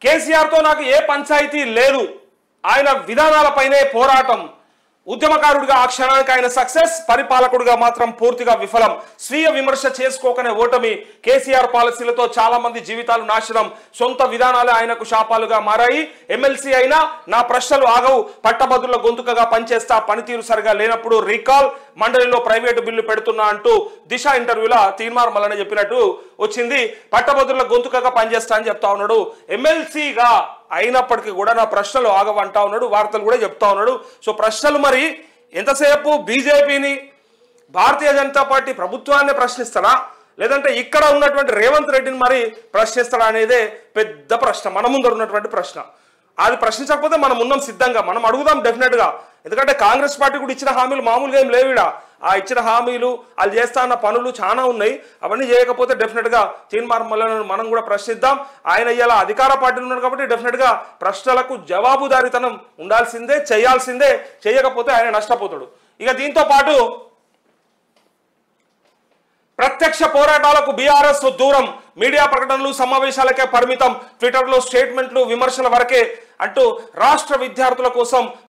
కేసీఆర్తో నాకు ఏ పంచాయతీ లేదు ఆయన విధానాలపైనే పోరాటం ఉద్యమకారుడిగా ఆ క్షణానికి ఆయన సక్సెస్ పరిపాలకుడిగా మాత్రం పూర్తిగా విఫలం స్వీయ విమర్శ చేసుకోకనే ఓటమి కేసీఆర్ పాలసీలతో చాలా మంది జీవితాలు నాశనం సొంత విధానాలే ఆయనకు శాపాలుగా మారాయి ఎమ్మెల్సీ అయినా నా ప్రశ్నలు ఆగవు పట్టభద్రుల గొంతుకగా పనిచేస్తా పనితీరు సరిగా లేనప్పుడు రీకాల్ మండలిలో ప్రైవేటు బిల్లు పెడుతున్నా అంటూ దిశ ఇంటర్వ్యూలో తీర్మార్ మల్లన చెప్పినట్టు వచ్చింది పట్టభద్రుల గొంతుకగా పనిచేస్తా అని చెప్తా ఉన్నాడు ఎమ్మెల్సీగా అయినప్పటికీ కూడా నా ప్రశ్నలు ఆగవంటా ఉన్నాడు వార్తలు కూడా చెప్తా ఉన్నాడు సో ప్రశ్నలు మరి ఎంతసేపు బీజేపీని భారతీయ జనతా పార్టీ ప్రభుత్వాన్ని ప్రశ్నిస్తాడా లేదంటే ఇక్కడ ఉన్నటువంటి రేవంత్ రెడ్డిని మరి ప్రశ్నిస్తాడా అనేదే పెద్ద ప్రశ్న మన ముందర ఉన్నటువంటి ప్రశ్న అది ప్రశ్నించకపోతే మనం ఉన్నాం సిద్ధంగా మనం అడుగుదాం డెఫినెట్గా ఎందుకంటే కాంగ్రెస్ పార్టీ కూడా ఇచ్చిన హామీలు మామూలుగా ఏం లేవిడా ఆ ఇచ్చిన హామీలు వాళ్ళు చేస్తా అన్న పనులు చాలా ఉన్నాయి అవన్నీ చేయకపోతే డెఫినెట్గా తీన్మార్ మల్లలను మనం కూడా ప్రశ్నిద్దాం ఆయన ఇలా అధికార పార్టీలు ఉన్నారు కాబట్టి డెఫినెట్గా ప్రశ్నలకు జవాబుదారీతనం ఉండాల్సిందే చేయాల్సిందే చేయకపోతే ఆయన నష్టపోతాడు ఇక దీంతో పాటు ప్రత్యక్ష పోరాటాలకు బీఆర్ఎస్ దూరం మీడియా ప్రకటనలు సమావేశాలకే పరిమితం ట్విట్టర్లో స్టేట్మెంట్లు విమర్శల వరకే అంటూ రాష్ట్ర విద్యార్థుల కోసం